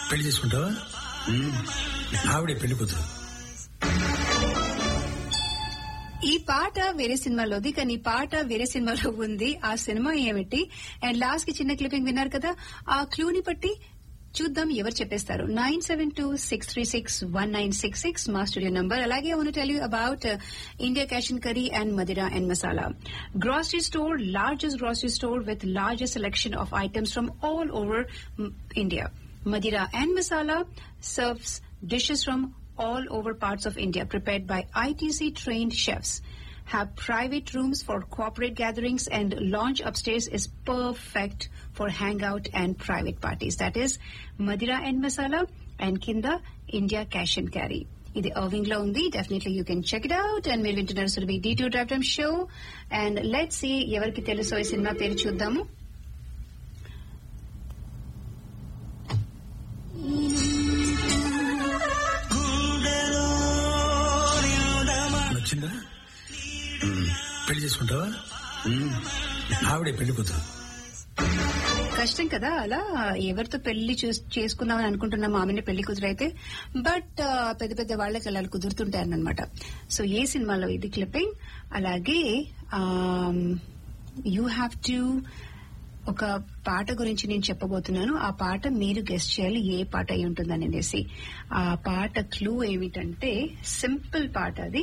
పెళ్లి చేసుకుంటావా ఆవిడే పెళ్లి కూతురు ఈ పాట వేరే సినిమాలోది కానీ ఈ పాట వేరే సినిమాలో ఉంది ఆ సినిమా ఏమిటి అండ్ లాస్ట్ కి చిన్న క్లిప్పింగ్ విన్నారు కదా ఆ క్లూని బట్టి చూద్దాం ఎవరు చెప్పేస్తారు nine seven two six three six one nine six six మా స్టూడియో నంబర్ అలాగే wanna tell you about India cash and carry and Madira and Masala grocery store largest grocery store with largest selection of items from all over India Madira and Masala serves dishes from all over parts of India prepared by ITC trained chefs. Have private rooms for corporate gatherings and lounge upstairs is perfect for hangout and private parties. That is Madira and Masala and Kinda India Cash and Carry. ఇది అర్వింగ్ లో ఉంది definitely you can check it out and మీరు వింటున్నారు Surabhi D two drive time show and let see ఎవరికి తెలుసో ఈ cinema పేరు చూద్దాము నచ్చిందా పెళ్లి చేసుకుంటావా ఆవిడే పెళ్లి కూతురు కష్టం కదా అలా ఎవరితో పెళ్లి చూస్- చేసుకుందామని అనుకుంటున్నాం ఆమెనే పెళ్లి కుదిరైతే బట్ పెద్ద పెద్ద వాళ్ళకి అలా కుదురుతుంటారనమాట సో ఏ సినిమాలో ఇది క్లిప్పింగ్ అలాగే యూ హ్యావ్ టు ఒక పాట గురించి నేను చెప్పబోతున్నాను ఆ పాట మీరు గెస్ట్ చేయాలి ఏ పాట అయి ఉంటుంది అనేసి ఆ పాట క్లూ ఏమిటంటే సింపుల్ పాట అది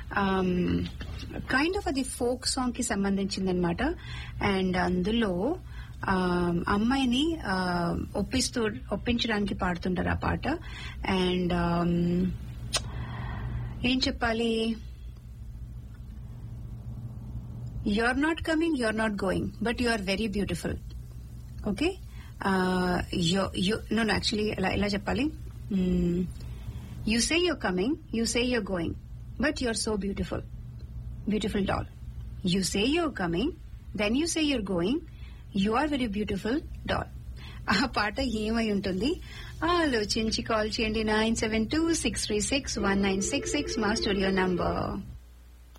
కైండ్ ఆఫ్ అది ఫోక్ సాంగ్ కి సంబంధించిందనమాట అండ్ అందులో ఆ, అమ్మాయిని ఆ, ఒప్పిస్తూ ఒప్పించడానికి పాడుతుంటారు ఆ పాట అండ్ ఏం చెప్పాలి you're not coming, you're not going, but you are very beautiful. Okay? Uh, you, you, no, no, actually, ఎలా ఎలా చెప్పాలి Mm, you say you're coming, you say you're going, but you're so beautiful. Beautiful doll. You say you're coming, then you say you're going, you are very beautiful doll. ఆ పాట ఏమై ఉంటుంది ఆలోచించి call చేయండి nine seven two six three six one nine six six మా studio number